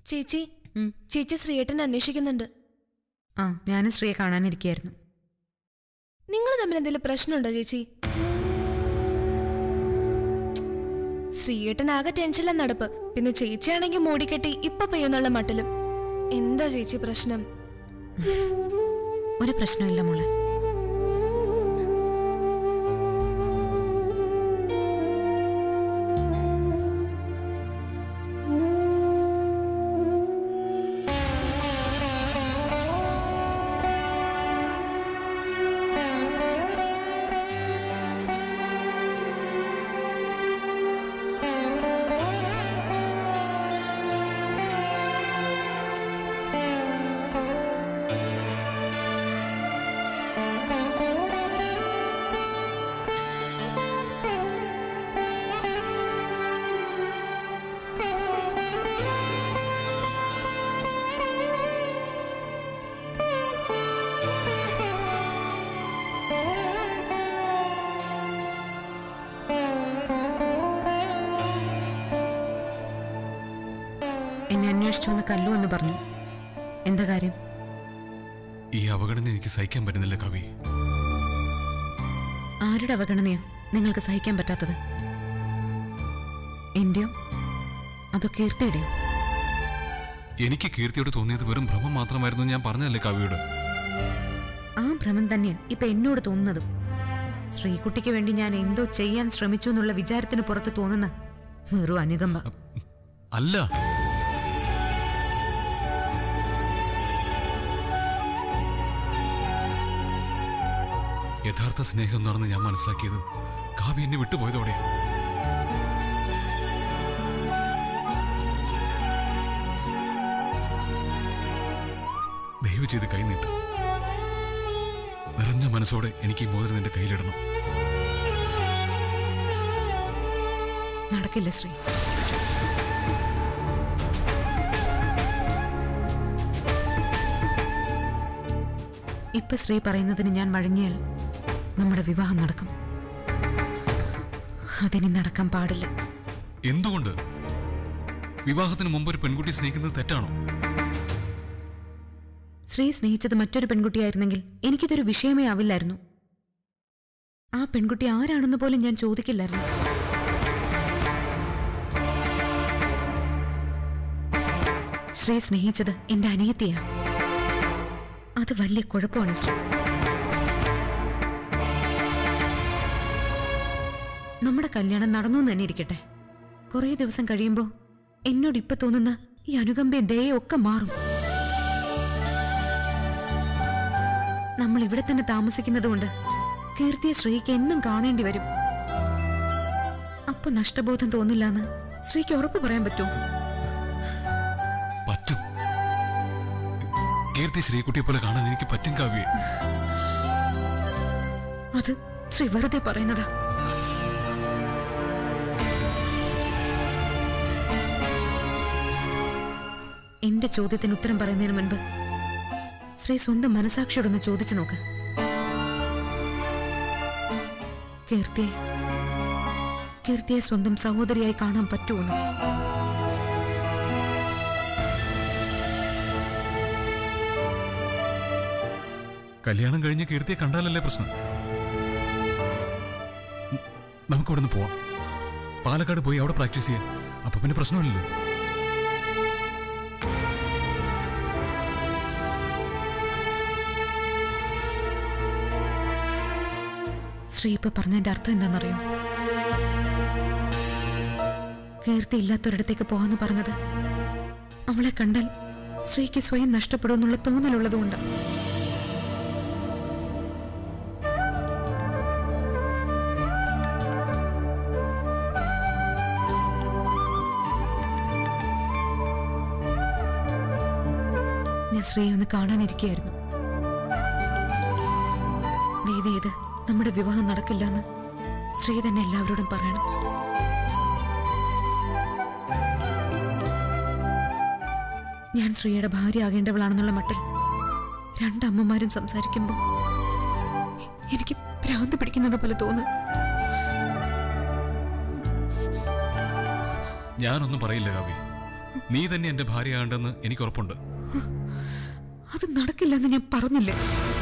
ചേച്ചി ഉം. ചേച്ചി ശ്രീയേട്ടൻ അന്വേഷിക്കുന്നുണ്ട് ആ ഞാനും ശ്രീയെ കാണാനിരിക്കുകയായിരുന്നു നിങ്ങൾ തമ്മിൽ എന്തെങ്കിലും പ്രശ്നമുണ്ടോ ചേച്ചി ശ്രീയേട്ടൻ ആകെ ടെൻഷനിലെ നടപ്പ് പിന്നെ ചേച്ചിയാണെങ്കിൽ മൂടിക്കെട്ടി ഇപ്പൊ പെയ്യുന്നുള്ള മട്ടിലും എന്താ ചേച്ചി പ്രശ്നം ഒരു പ്രശ്നമില്ല മോളെ എന്നെ അന്വേഷിച്ചു വന്ന് കല്ലു എന്ന് പറഞ്ഞു എന്താ കാര്യം ഈ അവഗണന എനിക്ക് സഹിക്കാൻ പറ്റുന്നില്ല കവി ആരുടെ അവഗണനയാ നിങ്ങൾക്ക് സഹിക്കാൻ പറ്റാത്തത് എന്റെയോ അതോ കീർത്തിയുടെയോ എനിക്ക് കീർത്തിയോട് തോന്നിയത് വെറും ഭ്രമം മാത്രമായിരുന്നു ഞാൻ പറഞ്ഞതല്ലേ കവിയോട് ആ ഭ്രമം തന്നെയാ ഇപ്പൊ എന്നോട് തോന്നുന്നതും ശ്രീകുട്ടിക്ക് വേണ്ടി ഞാൻ എന്തോ ചെയ്യാൻ ശ്രമിച്ചു എന്നുള്ള വിചാരത്തിന് പുറത്ത് തോന്നുന്ന വെറും അനുകമ്പ അല്ല യഥാർത്ഥ സ്നേഹം എന്താണെന്ന് ഞാൻ മനസ്സിലാക്കിയത് കാവ്യ എന്നെ വിട്ടുപോയതോടെ ദയവ് ചെയ്ത് കൈ നീട്ട് നിറഞ്ഞ മനസ്സോടെ എനിക്ക് ഈ മോതിരം നിന്റെ കയ്യിലിടണം നടക്കില്ല ശ്രീ ഇപ്പൊ ശ്രീ പറയുന്നതിന് ഞാൻ വഴങ്ങിയാൽ നമ്മുടെ വിവാഹം നടക്കും അതിനി നടക്കാൻ പാടില്ല എന്തുകൊണ്ട് വിവാഹത്തിന് മുമ്പ് ഒരു പെൺകുട്ടി സ്നേഹിക്കുന്നത് തെറ്റാണോ ശ്രീ സ്നേഹിച്ചത് മറ്റൊരു പെൺകുട്ടിയായിരുന്നെങ്കിൽ എനിക്കിതൊരു വിഷയമേ ആവില്ലായിരുന്നു ആ പെൺകുട്ടി ആരാണെന്ന് പോലും ഞാൻ ചോദിക്കില്ലായിരുന്നു ശ്രീ സ്നേഹിച്ചത് എന്റെ അനിയത്തിയാ അത് വലിയ കുഴപ്പമാണ് ശ്രീ നമ്മുടെ കല്യാണം നടന്നു എന്ന് തന്നെ ഇരിക്കട്ടെ കുറേ ദിവസം കഴിയുമ്പോൾ എന്നോട് ഇപ്പൊ തോന്നുന്ന ഈ അനുകമ്പയും ദയയും ഒക്കെ മാറും നമ്മൾ ഇവിടെ തന്നെ താമസിക്കുന്നതുകൊണ്ട് കീർത്തിയെ ശ്രീക്ക് എന്നും കാണേണ്ടി വരും അപ്പൊ നഷ്ടബോധം തോന്നില്ലാന്ന് ശ്രീക്ക് ഉറപ്പ് പറയാൻ പറ്റുമോ പറ്റും കീർത്തി ശ്രീകുട്ടിയെ പോലെ കാണാൻ എനിക്ക് പറ്റും കാവ്യേ അത് ശ്രീ വെറുതെ പറയുന്നതാ എന്റെ ചോദ്യത്തിന് ഉത്തരം പറയുന്നതിന് മുൻപ് ശ്രീ സ്വന്തം മനസാക്ഷിയോടൊന്ന് ചോദിച്ചു നോക്ക് കീർത്തിയെ കീർത്തിയെ സ്വന്തം സഹോദരിയായി കാണാൻ പറ്റുമെന്ന് കല്യാണം കഴിഞ്ഞ് കീർത്തിയെ കണ്ടാലല്ലേ പ്രശ്നം ഉം, നമുക്ക് ഇവിടെ നിന്ന് പോവാം പാലക്കാട് പോയി അവിടെ പ്രാക്ടീസ് ചെയ്യാം അപ്പൊ പിന്നെ പ്രശ്നമില്ലല്ലോ ശ്രീ ഇപ്പൊ പറഞ്ഞതിന്റെ അർത്ഥം എന്താണെന്നറിയോ കീർത്തി ഇല്ലാത്തൊരിടത്തേക്ക് പോവാന്ന് പറഞ്ഞത് അവളെ കണ്ടാൽ ശ്രീക്ക് സ്വയം നഷ്ടപ്പെടുമെന്നുള്ള തോന്നലുള്ളതുകൊണ്ട് ഞാൻ ശ്രീയെ ഒന്ന് കാണാനിരിക്കുകയായിരുന്നു ദേവി ഇത് നമ്മുടെ വിവാഹം നടക്കില്ലെന്ന് ശ്രീ തന്നെ എല്ലാവരോടും പറയണം ഞാൻ ശ്രീയുടെ ഭാര്യ ആകേണ്ടവളാണെന്നുള്ള മട്ടിൽ രണ്ടമ്മമാരും സംസാരിക്കുമ്പോൾ എനിക്ക് ഭ്രാന്ത് പിടിക്കുന്നത് പോലെ തോന്നുന്നു ഞാനൊന്നും പറയില്ല കാവ്യ നീ തന്നെ എന്റെ ഭാര്യയാണ്ടെന്ന് എനിക്ക് ഉറപ്പുണ്ട് അത് നടക്കില്ലെന്ന് ഞാൻ പറഞ്ഞില്ലേ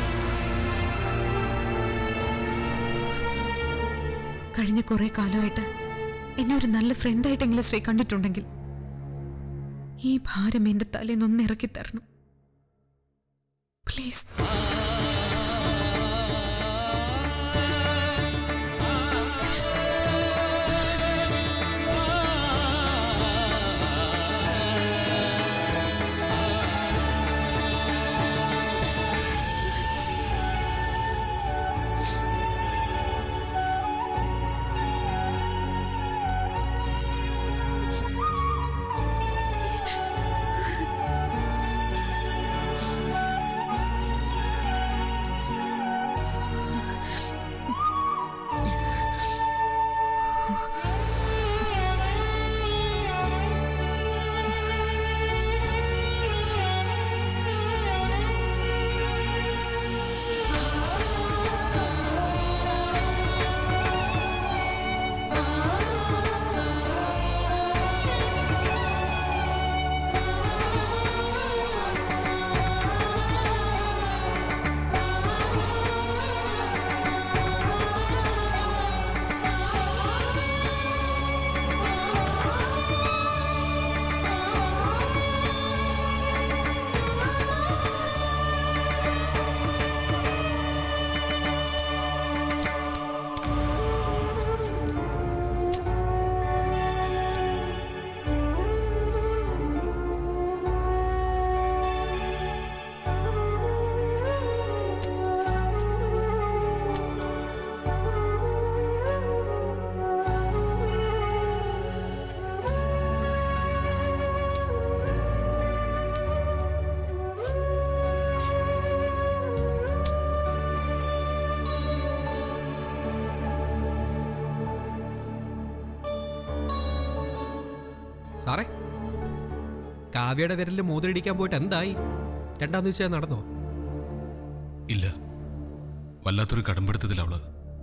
കഴിഞ്ഞ കുറെ കാലമായിട്ട് എന്നെ ഒരു നല്ല ഫ്രണ്ടായിട്ടെങ്കിലും ശ്രീ കണ്ടിട്ടുണ്ടെങ്കിൽ ഈ ഭാരം എന്റെ തലേന്നൊന്ന് ഇറക്കി തരണം പ്ലീസ് സാറേ കാവ്യയുടെ വിരലിൽ മോതിരടിക്കാൻ പോയിട്ട് എന്തായി രണ്ടാം ദിവസം നടന്നോ ഇല്ല വല്ലാത്തൊരു കടമ്പെടുത്തതിൽ അവള്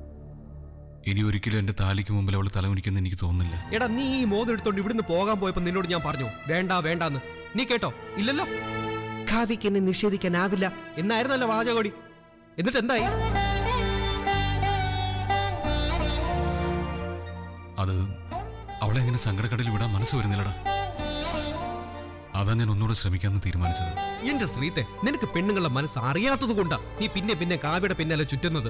ഇനി ഒരിക്കലും എന്റെ താലിക്ക് മുമ്പിൽ അവള് തലമുനിക്കെന്ന് എനിക്ക് തോന്നുന്നില്ല എടാ നീ ഈ മോതിരം എടുത്തോണ്ട് ഇവിടുന്ന് പോകാൻ പോയപ്പോ നിന്നോട് ഞാൻ പറഞ്ഞു വേണ്ട വേണ്ടാന്ന് നീ കേട്ടോ ഇല്ലല്ലോ കാവ്യക്ക് എന്നെ നിഷേധിക്കാനാവില്ല എന്നായിരുന്നല്ലോ വാചകോടി എന്നിട്ട് എന്തായി അത് അവളെ എങ്ങനെ സങ്കടക്കടലിൽ വിടാൻ മനസ്സ് വരുന്നില്ലടാ അതാ ഞാൻ ഒന്നുകൂടെ ശ്രമിക്കാമെന്ന് തീരുമാനിച്ചത് എന്റെ ശ്രീത്തെ നിനക്ക് പെണ്ണുങ്ങളുടെ മനസ്സ് അറിയാത്തത് കൊണ്ടാ നീ പിന്നെ പിന്നെ കാവ്യയുടെ പിന്നാലെ ചുറ്റുന്നത്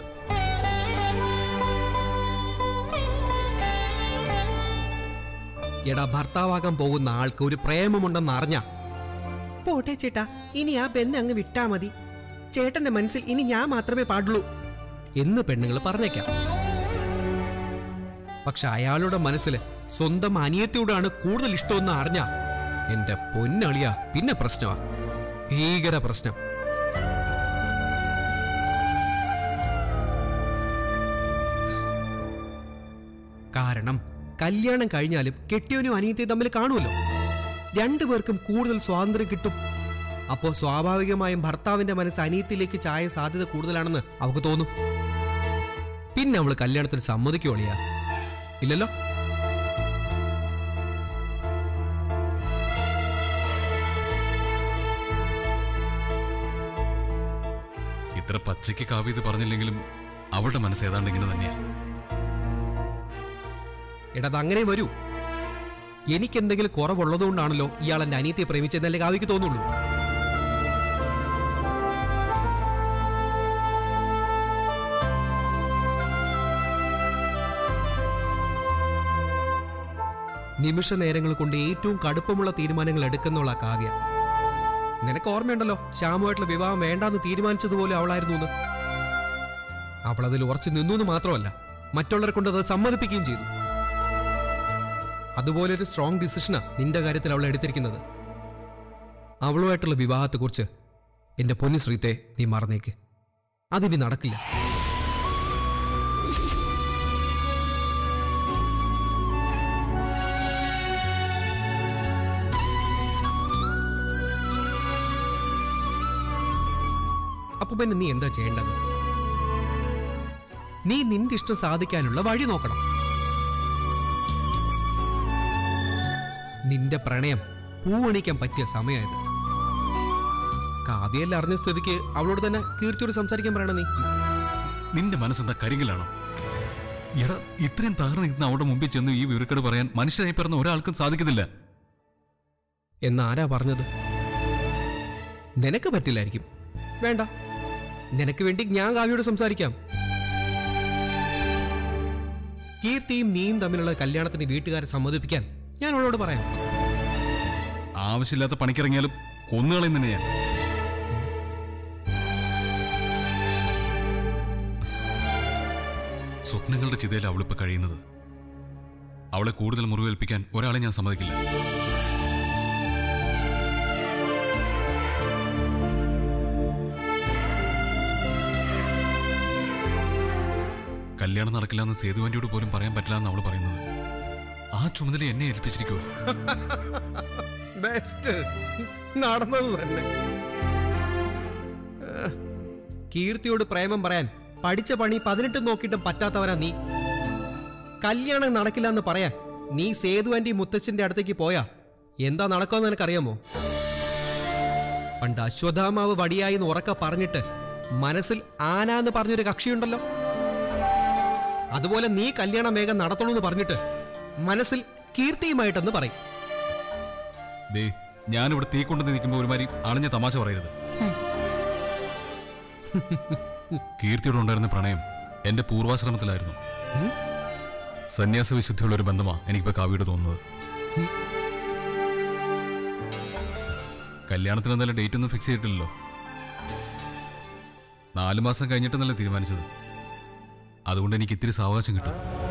എടാ ഭർത്താവാകാൻ പോകുന്ന ആൾക്ക് ഒരു പ്രേമമുണ്ടെന്ന് അറിഞ്ഞ പോട്ടെ ചേട്ടാ ഇനി ആ ബന്ധം അങ്ങ് വിട്ടാ മതി ചേട്ടന്റെ മനസ്സിൽ ഇനി ഞാൻ മാത്രമേ പാടുള്ളൂ എന്ന് പെണ്ണുങ്ങൾ പറഞ്ഞേക്കാം പക്ഷെ അയാളുടെ മനസ്സിൽ സ്വന്തം അനിയത്തിയോടാണ് കൂടുതൽ ഇഷ്ടമെന്ന് അറിഞ്ഞ എന്റെ പൊന്നളിയ പിന്നെ പ്രശ്നമാ ഭീകര പ്രശ്നം കാരണം കല്യാണം കഴിഞ്ഞാലും കെട്ടിയവനും അനിയത്തിയും തമ്മിൽ കാണുമല്ലോ രണ്ടുപേർക്കും കൂടുതൽ സ്വാതന്ത്ര്യം കിട്ടും അപ്പോ സ്വാഭാവികമായും ഭർത്താവിന്റെ മനസ്സ് അനിയത്തിലേക്ക് ചായ സാധ്യത കൂടുതലാണെന്ന് അവൾക്ക് തോന്നും പിന്നെ അവള് കല്യാണത്തിന് സമ്മതിക്കുവളിയാ ഇല്ലല്ലോ ഇത്ര പച്ചയ്ക്ക് കാവ്യ ഇത് പറഞ്ഞില്ലെങ്കിലും അവളുടെ മനസ്സ് ഏതാണ്ട് ഇങ്ങനെ തന്നെയാ എടാ അതങ്ങനെ വരൂ എനിക്കെന്തെങ്കിലും കുറവുള്ളതുകൊണ്ടാണല്ലോ ഇയാൾ എന്റെ അനിയത്തിയെ പ്രേമിച്ചെന്നല്ലേ കാവ്യക്ക് തോന്നുള്ളൂ നിമിഷ നേരങ്ങൾ കൊണ്ട് ഏറ്റവും കടുപ്പമുള്ള തീരുമാനങ്ങൾ എടുക്കുന്നുള്ള ആ കാവ്യ നിനക്ക് ഓർമ്മയുണ്ടല്ലോ ശ്യാമുമായിട്ടുള്ള വിവാഹം വേണ്ടാന്ന് തീരുമാനിച്ചതുപോലെ അവളായിരുന്നു എന്ന് അവളതിൽ ഉറച്ചു നിന്നു എന്ന് മാത്രമല്ല മറ്റുള്ളവരെ കൊണ്ട് അത് സമ്മതിപ്പിക്കുകയും ചെയ്തു അതുപോലെ ഒരു സ്ട്രോങ് ഡിസിഷനാ നിന്റെ കാര്യത്തിൽ അവൾ എടുത്തിരിക്കുന്നത് അവളുമായിട്ടുള്ള വിവാഹത്തെക്കുറിച്ച് എന്റെ പൊന്നു ശ്രീത്തെ നീ മറന്നേക്ക് അതിനി നടക്കില്ല അപ്പൊ പിന്നെ നീ എന്താ ചെയ്യേണ്ടത് നീ നിന്റെ ഇഷ്ടം സാധിക്കാനുള്ള വഴി നോക്കണം നിന്റെ പ്രണയം പൂവണിക്കാൻ പറ്റിയ സമയമായത് കാവ്യയെല്ലാം അറിഞ്ഞ സ്ഥിതിക്ക് അവളോട് തന്നെ കീർത്തിയോട് സംസാരിക്കാൻ പറയണ നീ നിന്റെ മനസ്സെന്താ കരിങ്കലാണോ എടാ ഇത്രയും തകർന്നു നിൽക്കുന്ന അവിടെ മുമ്പിൽ ചെന്ന് ഈ വിവരക്കേട് പറയാൻ മനുഷ്യനായി പിറന്ന ഒരാൾക്കും സാധിക്കുന്നില്ല എന്നാരാ പറഞ്ഞത് നിനക്ക് പറ്റില്ലായിരിക്കും വേണ്ട നിനക്ക് വേണ്ടി ഞാൻ കാവ്യയോട് സംസാരിക്കാം കീർത്തിയും നീയും തമ്മിലുള്ള കല്യാണത്തിന് വീട്ടുകാരെ സമ്മതിപ്പിക്കാൻ ഞാൻ അവളോട് പറയാം ആവശ്യമില്ലാത്ത പണിക്കിറങ്ങിയാലും കൊന്നുകളയും തന്നെ ഞാൻ സ്വപ്നങ്ങളുടെ ചിതയിൽ അവളിപ്പോ കഴിയുന്നത് അവളെ കൂടുതൽ മുറിവേൽപ്പിക്കാൻ ഒരാളെ ഞാൻ സമ്മതിക്കില്ല കല്യാണം നടക്കില്ല എന്ന് സേതുവന്റിയോട് പോലും പറയാൻ പറ്റില്ല എന്ന് അവള് പറയുന്നത് ആ ചുമതല എന്നെ ഏൽപ്പിച്ചിരിക്കുക ബെസ്റ്റ് നടന്നത് തന്നെ ആ, കീർത്തിയോട് പ്രേമം പറയാൻ പഠിച്ച പണി പതിനെട്ട് നോക്കിയിട്ടും പറ്റാത്തവനാ നീ കല്യാണം നടക്കില്ല എന്ന് പറയാൻ നീ സേതു ആന്റി മുത്തച്ഛന്റെ അടുത്തേക്ക് പോയാ എന്താ നടക്കുമെന്ന് നിനക്കറിയാമോ പണ്ട് അശ്വത്ഥാമാവ് വടിയായി എന്ന് ഉറക്ക പറഞ്ഞിട്ട് മനസ്സിൽ ആന എന്ന് പറഞ്ഞൊരു കക്ഷിയുണ്ടല്ലോ അതുപോലെ നീ കല്യാണം വേഗം നടത്തണു എന്ന് പറഞ്ഞിട്ട് മനസ്സിൽ കീർത്തിയുമായിട്ടെന്ന് പറയും ദേ ഞാനിവിടെ തീ കൊണ്ടു നിൽക്കുമ്പോൾ ഒരുമാതിരി അളഞ്ഞ തമാശ പറയരുത് കീർത്തിയോട് ഉണ്ടായിരുന്ന പ്രണയം എന്റെ പൂർവാശ്രമത്തിലായിരുന്നു സന്യാസ വിശുദ്ധിയുള്ള ഒരു ബന്ധമാ എനിക്കിപ്പോ കാവ്യോട് തോന്നുന്നത് കല്യാണത്തിന് എന്തായാലും ഡേറ്റ് ഒന്നും ഫിക്സ് ചെയ്തിട്ടില്ലല്ലോ നാലു മാസം കഴിഞ്ഞിട്ടെന്നല്ലേ തീരുമാനിച്ചത് അതുകൊണ്ട് എനിക്ക് ഇത്തിരി സാവകാശം കിട്ടും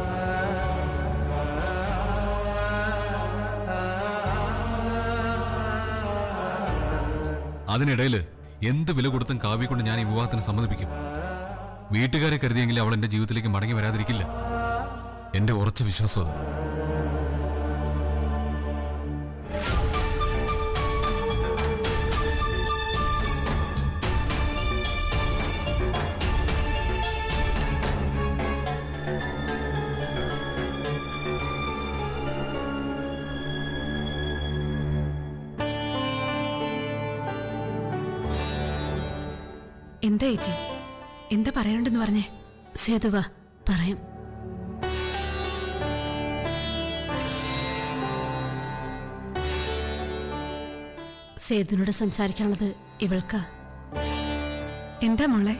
അതിനിടയിൽ എന്ത് വില കൊടുത്തും കാവ്യ കൊണ്ട് ഞാൻ ഈ വിവാഹത്തിന് സമ്മതിപ്പിക്കും വീട്ടുകാരെ കരുതിയെങ്കിൽ അവൾ എന്റെ ജീവിതത്തിലേക്ക് മടങ്ങി വരാതിരിക്കില്ല എന്റെ ഉറച്ച വിശ്വാസം അത് എന്താ ചേച്ചി എന്താ പറയാനുണ്ടെന്ന് പറഞ്ഞേ സേതുവ പറയാം സേതുവിനോട് സംസാരിക്കാനുള്ളത് ഇവൾക്കാ എന്താ മോളെ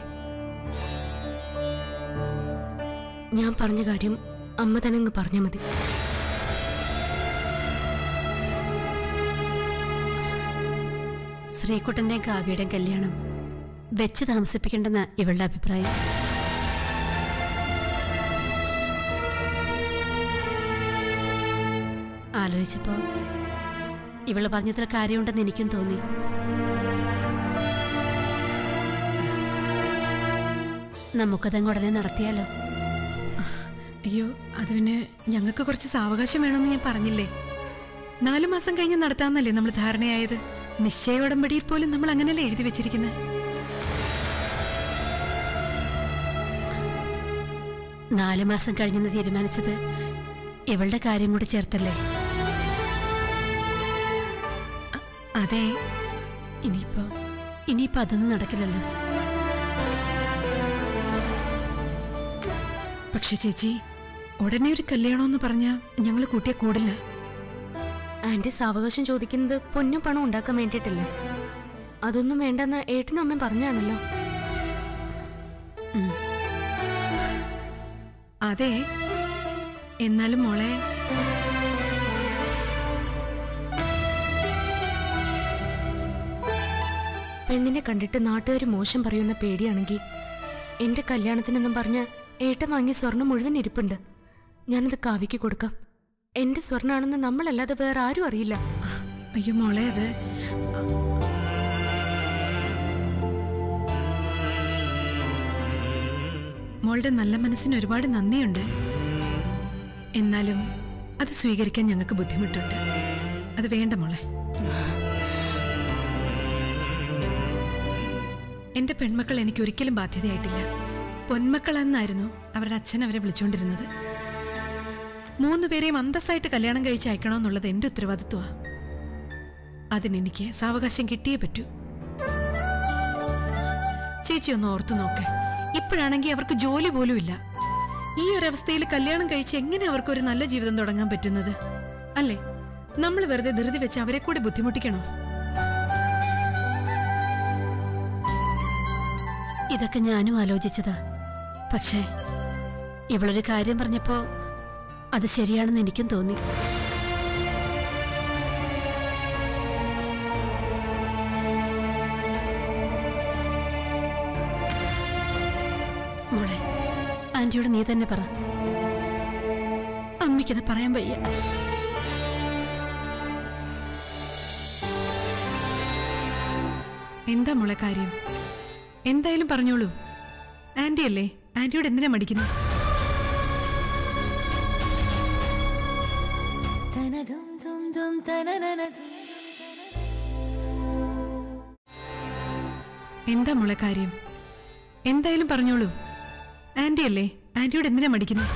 ഞാൻ പറഞ്ഞ കാര്യം അമ്മ തന്നെ അങ്ങ് പറഞ്ഞാൽ മതി ശ്രീകുട്ടന്റെയും കാവ്യയുടെയും കല്യാണം വെച്ച് താമസിപ്പിക്കേണ്ടെന്ന ഇവളുടെ അഭിപ്രായം ആലോചിച്ചപ്പോ ഇവള് പറഞ്ഞതിൽ കാര്യമുണ്ടെന്ന് എനിക്കും തോന്നി നമുക്കതങ്ങ് ഉടനെ നടത്തിയാലോ അയ്യോ അത് പിന്നെ ഞങ്ങൾക്ക് കുറച്ച് സാവകാശം വേണമെന്ന് ഞാൻ പറഞ്ഞില്ലേ നാലു മാസം കഴിഞ്ഞ് നടത്താമെന്നല്ലേ നമ്മൾ ധാരണയായത് നിശ്ചയ ഉടമ്പടിയിൽ പോലും നമ്മൾ അങ്ങനെയല്ലേ എഴുതി വെച്ചിരിക്കുന്നത് നാലു മാസം കഴിഞ്ഞെന്ന് തീരുമാനിച്ചത് ഇവളുടെ കാര്യം കൂടി ചേർത്തല്ലേ അതെ ഇനിയിപ്പോ ഇനിയിപ്പോ അതൊന്നും നടക്കില്ലല്ലോ പക്ഷെ ചേച്ചി ഉടനെ ഒരു കല്യാണമെന്ന് പറഞ്ഞാൽ ഞങ്ങൾ കൂട്ടിയെ കൂടില്ല ആന്റി സാവകാശം ചോദിക്കുന്നത് പൊന്നും പണം ഉണ്ടാക്കാൻ വേണ്ടിയിട്ടല്ലേ അതൊന്നും വേണ്ടെന്ന് ഏട്ടനും അമ്മയും പറഞ്ഞാണല്ലോ അതെ എന്നാലും മോളെ പെണ്ണിനെ കണ്ടിട്ട് നാട്ടുകാർ മോശം പറയുന്ന പേടിയാണെങ്കിൽ എന്റെ കല്യാണത്തിനെന്നും പറഞ്ഞ ഏട്ടൻ വാങ്ങിയ സ്വർണം മുഴുവൻ ഇരിപ്പുണ്ട് ഞാനത് കാവ്യക്ക് കൊടുക്കാം എന്റെ സ്വർണ്ണാണെന്ന് നമ്മളല്ലാതെ വേറെ ആരും അറിയില്ല അയ്യോ മോളെ അത് മോളുടെ നല്ല മനസ്സിന് ഒരുപാട് നന്ദിയുണ്ട് എന്നാലും അത് സ്വീകരിക്കാൻ ഞങ്ങൾക്ക് ബുദ്ധിമുട്ടുണ്ട് അത് വേണ്ട മോളെ എന്റെ പെൺമക്കൾ എനിക്ക് ഒരിക്കലും ബാധ്യതയായിട്ടില്ല പൊന്മക്കളെന്നായിരുന്നു അവരുടെ അച്ഛൻ അവരെ വിളിച്ചുകൊണ്ടിരുന്നത് മൂന്ന് പേരെയും അന്തസ്സായിട്ട് കല്യാണം കഴിച്ച് അയക്കണമെന്നുള്ളത് എന്റെ ഉത്തരവാദിത്വമാണ് അതിനെനിക്ക് സാവകാശം കിട്ടിയേ പറ്റൂ ചേച്ചി ഒന്ന് ഓർത്തു നോക്ക് ഇപ്പോഴാണെങ്കിൽ അവർക്ക് ജോലി പോലും ഇല്ല ഈ ഒരവസ്ഥയിൽ കല്യാണം കഴിച്ച് എങ്ങനെ അവർക്ക് ഒരു നല്ല ജീവിതം തുടങ്ങാൻ പറ്റുന്നത് അല്ലേ നമ്മൾ വെറുതെ ധൃതി വെച്ച് അവരെ കൂടെ ബുദ്ധിമുട്ടിക്കണോ ഇതൊക്കെ ഞാനും ആലോചിച്ചതാ പക്ഷേ ഇവളൊരു കാര്യം പറഞ്ഞപ്പോ അത് ശരിയാണെന്ന് എനിക്കും തോന്നി മോളെ ആന്റിയോട് നീ തന്നെ പറ അമ്മയ്ക്കത് പറയാൻ വയ്യ എന്താ മോളെ കാര്യം എന്തായാലും പറഞ്ഞോളൂ ആന്റി അല്ലേ ആന്റിയോട് എന്തിനാ മടിക്കുന്നത് എന്താ മോളെ കാര്യം എന്തായാലും പറഞ്ഞോളൂ ആന്റി അല്ലേ ആന്റിയോട് എന്തിനാ മടിക്കുന്നത്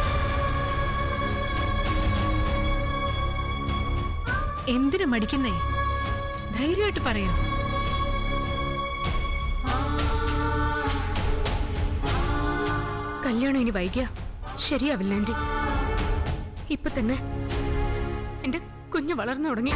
എന്തിനാ മടിക്കുന്നേ ധൈര്യമായിട്ട് പറയാം കല്യാണം ഇനി വൈകിയ ശരിയാവില്ല ആന്റി ഇപ്പൊ തന്നെ എന്റെ കുഞ്ഞ് വളർന്നു തുടങ്ങി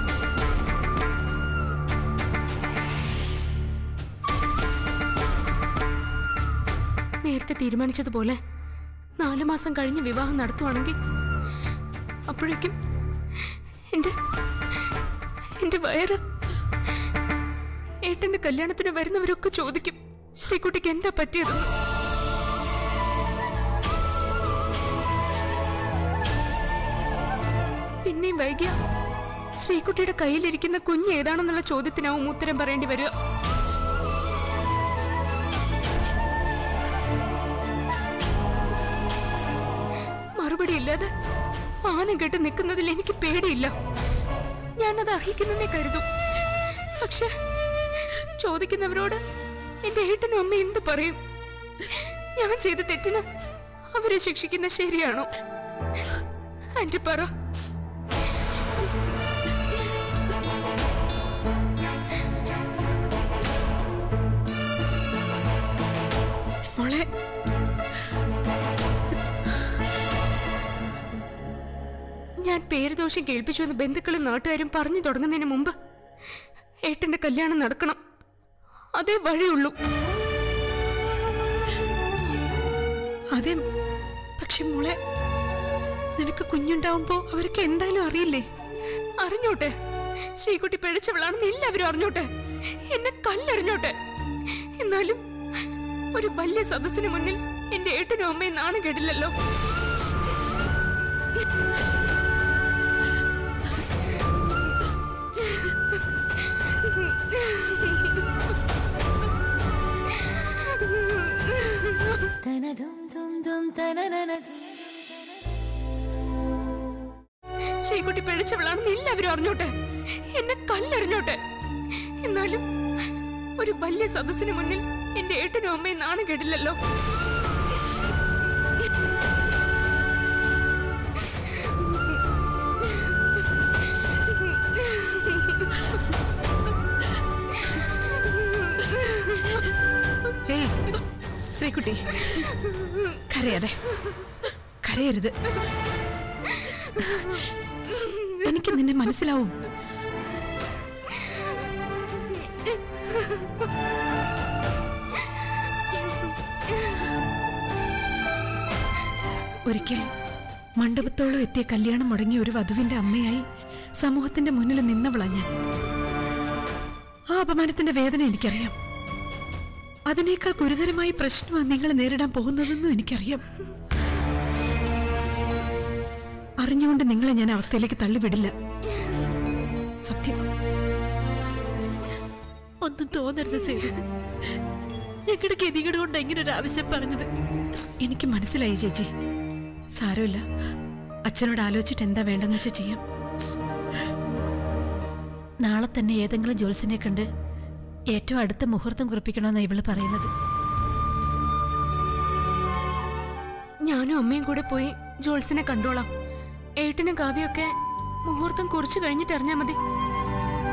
നേരത്തെ തീരുമാനിച്ചതുപോലെ നാലു മാസം കഴിഞ്ഞ് വിവാഹം നടത്തുവാണെങ്കിൽ അപ്പോഴേക്കും എന്റെ എന്റെ വയറ് ഏട്ടന്റെ കല്യാണത്തിന് വരുന്നവരൊക്കെ ചോദിക്കും ശ്രീകുട്ടിക്ക് എന്താ പറ്റിയതെന്ന് പിന്നെയും വൈകിയ ശ്രീകുട്ടിയുടെ കയ്യിലിരിക്കുന്ന കുഞ്ഞ് ഏതാണെന്നുള്ള ചോദ്യത്തിനാവും ഉത്തരം പറയേണ്ടി വരിക മറുപടി ഇല്ലാതെ മാനം കെട്ട് നിൽക്കുന്നതിൽ എനിക്ക് പേടിയില്ല ഞാനത് അർഹിക്കുന്നതേ കരുതും പക്ഷെ ചോദിക്കുന്നവരോട് എന്റെ ഏട്ടനും അമ്മ എന്ത് പറയും ഞാൻ ചെയ്ത തെറ്റിന് അവരെ ശിക്ഷിക്കുന്ന ശരിയാണോ ആന്റി പറ മോളെ ഞാൻ പേരുദോഷം കേൾപ്പിച്ചു എന്ന് ബന്ധുക്കളും നാട്ടുകാരും പറഞ്ഞു തുടങ്ങുന്നതിന് മുമ്പ് ഏട്ടന്റെ കല്യാണം നടക്കണം അതേ വഴിയുള്ളൂ അതെ പക്ഷെ മോളെ നിനക്ക് കുഞ്ഞുണ്ടാവുമ്പോ അവർക്ക് എന്തായാലും അറിയില്ലേ അറിഞ്ഞോട്ടെ ശ്രീകുട്ടി പിഴച്ചവളാണെന്ന് എല്ലാവരും അറിഞ്ഞോട്ടെ എന്നെ കല്ലെറിഞ്ഞോട്ടെ എന്നാലും ഒരു വലിയ സദസ്സിന് മുന്നിൽ എന്റെ ഏട്ടനും അമ്മയും നാണം കേടില്ലല്ലോ ശ്രീകുട്ടി പിഴച്ചവളാണെന്ന് എല്ലാവരും അറിഞ്ഞോട്ടെ എന്നെ കല്ലെറിഞ്ഞോട്ടെ എന്നാലും ഒരു വലിയ സദസ്സിന് മുന്നിൽ എന്റെ ഏട്ടനും അമ്മയും നാണം കേടില്ലല്ലോ ഏയ് ശ്രീകുട്ടി കരയാതെ കരയരുത് എനിക്ക് നിന്നെ മനസ്സിലാവും ഒരിക്കൽ മണ്ഡപത്തോളം എത്തിയ കല്യാണം മുടങ്ങിയ ഒരു വധുവിന്റെ അമ്മയായി സമൂഹത്തിന്റെ മുന്നിൽ നിന്നവളാ ഞാൻ ആ അപമാനത്തിന്റെ വേദന എനിക്കറിയാം അതിനേക്കാൾ ഗുരുതരമായ പ്രശ്നമാണ് നിങ്ങൾ നേരിടാൻ പോകുന്നതെന്നും എനിക്കറിയാം അറിഞ്ഞുകൊണ്ട് നിങ്ങളെ ഞാൻ അവസ്ഥയിലേക്ക് തള്ളിവിടില്ല സത്യം ഒന്നും തോന്നരുത് സേതു ഞങ്ങളുടെ ഗതികേട് കൊണ്ട് ഇങ്ങനെ ഒരു ആവശ്യം പറഞ്ഞത് എനിക്ക് മനസ്സിലായി ചേച്ചി സാരമില്ല അച്ഛനോട് ആലോചിച്ചിട്ട് എന്താ വേണ്ടെന്ന് വെച്ചാൽ ചെയ്യാം നാളെ തന്നെ ഏതെങ്കിലും ജോത്സ്യനെ കണ്ട് ഏറ്റവും അടുത്ത മുഹൂർത്തം കുറിപ്പിക്കണമെന്നാണ് ഇവള് പറയുന്നത് ഞാനും അമ്മയും കൂടെ പോയി ജോൾസിനെ കണ്ടോളാം ഏട്ടനും കാവ്യൊക്കെ മുഹൂർത്തം കുറിച്ചു കഴിഞ്ഞിട്ട് അറിഞ്ഞാ മതി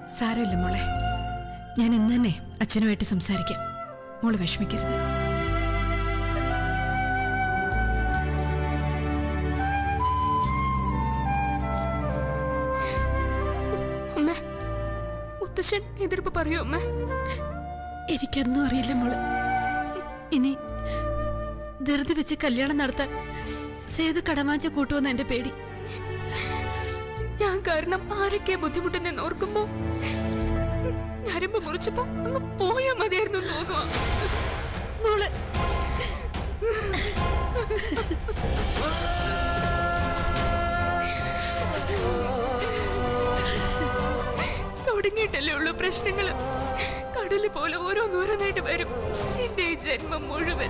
സാരമില്ല മോളെ ഞാൻ ഇന്ന് തന്നെ അച്ഛനുമായിട്ട് സംസാരിക്കാം മോള് വിഷമിക്കരുത് അമ്മ മുത്തശ്ശൻ എതിർപ്പ് പറയൂ അമ്മ എനിക്കൊന്നും അറിയില്ല മോള് ഇനി ധൃതി വെച്ച് കല്യാണം നടത്താൻ സേതു കടമാച്ച കൂട്ടുമെന്ന് എന്റെ പേടി ഞാൻ കാരണം ആരൊക്കെ ബുദ്ധിമുട്ടെന്ന് ഓർക്കുമ്പോ ഞരമ്പ് മുറിച്ചപ്പോ അങ്ങ് പോയാ മതിയായിരുന്നു തോന്നുക മോള് തുടങ്ങിയിട്ടല്ലേ ഉള്ളൂ പ്രശ്നങ്ങള് കടല് പോലെ ഓരോന്നോരോന്നായിട്ട് വരും എന്റെ ഈ ജന്മം മുഴുവൻ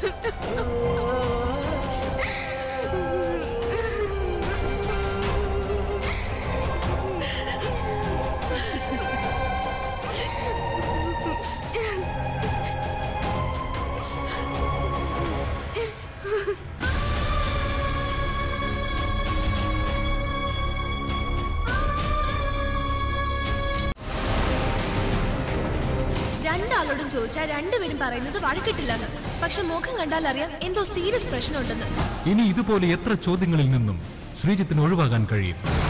രണ്ടാളോടും ചോദിച്ചാൽ രണ്ടുപേരും പറയുന്നത് വഴക്കിട്ടില്ലെന്ന് പക്ഷെ മുഖം കണ്ടാൽ അറിയാം എന്തോ സീരിയസ് പ്രശ്നമുണ്ടെന്ന് ഇനി ഇതുപോലെ എത്ര ചോദ്യങ്ങളിൽ നിന്നും ശ്രീജിത്തിന് ഒഴിവാകാൻ കഴിയും